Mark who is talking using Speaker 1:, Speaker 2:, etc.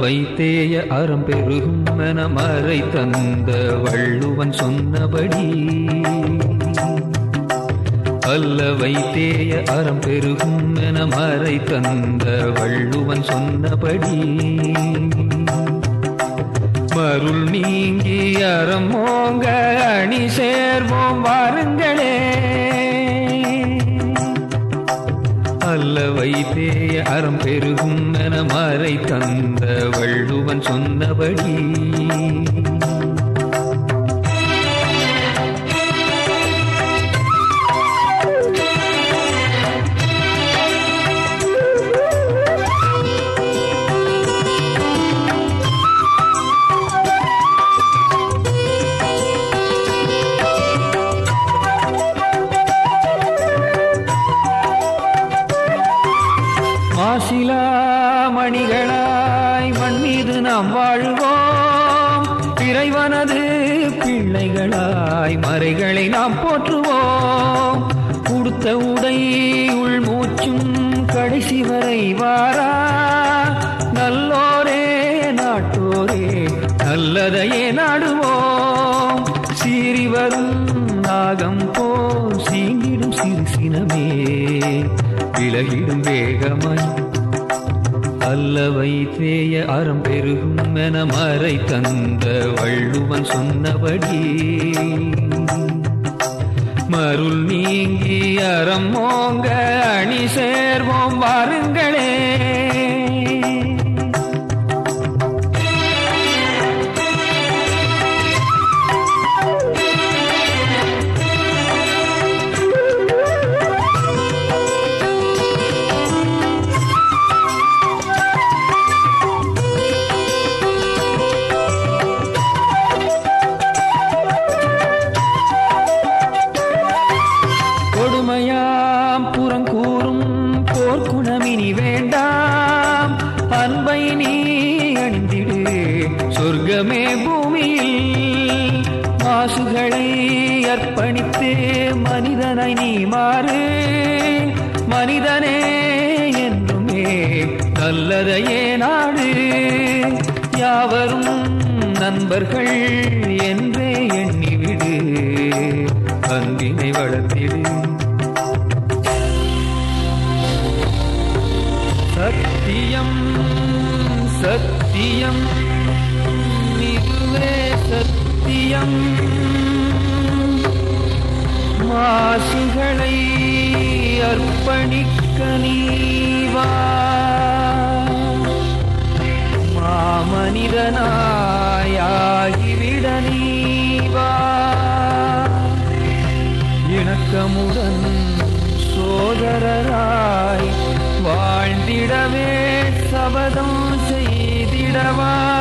Speaker 1: வைத்தேய அறம் பெருகும் என மறை தந்த வள்ளுவன் சொன்னபடி அல்ல வைத்தேய அறம் பெருகும் என மறை தந்த வள்ளுவன் சொன்னபடி மருள் நீங்கி அறம் ஓங்க அணி சேர்வோம் வாருங்களே அல்ல வைத்தேய அறம் பெருகும் என மறை தந்த வள்ளுவன் சொன்னபடி மாசிலா மணிகளாய் மண் மீது நாம் வாழுவோம் இறைவனது பிள்ளைகளாய் மறைகளை நாம் போற்றுவோம் உடுத்த உடை உள் மூச்சும் கடைசி வரை வாரா நல்லோரே நாட்டோரே நல்லதையே நாடுவோம் சீறி வரும் நாகம் போல் சீங்கிடும் சிறு சினமே விலகிடும் வேகமாய் அல்ல வைத்தேய அறம் பெருகும் என மறை தந்த வள்ளுவன் சொன்னபடி மருள் நீங்கி அறம் ஓங்க அணி சேர்வோம் வாருங்களே கொடுமையாம் புறங்கூறும் போர்க்குணமினி வேண்டாம் அன்பை நீ அணிந்திடு சொர்க்கமே பூமியில் மாசுகளை அர்ப்பணித்து மனிதனை நீ மாறு மனிதனே என்றுமே நல்லதையே நாடு யாவரும் நண்பர்கள் என்றே எண்ணிவிடு அன்பினை வளர்த்திடு சத்தியம் சத்தியம் இதுவே சத்தியம் மாசுகளை அர்ப்பணிக்க நீவா மாமனிதனாயாகிவிட நீவா இணக்கமுடன் சோதரராய் வாழ்ந்திடவே சபதம் செய்திடவா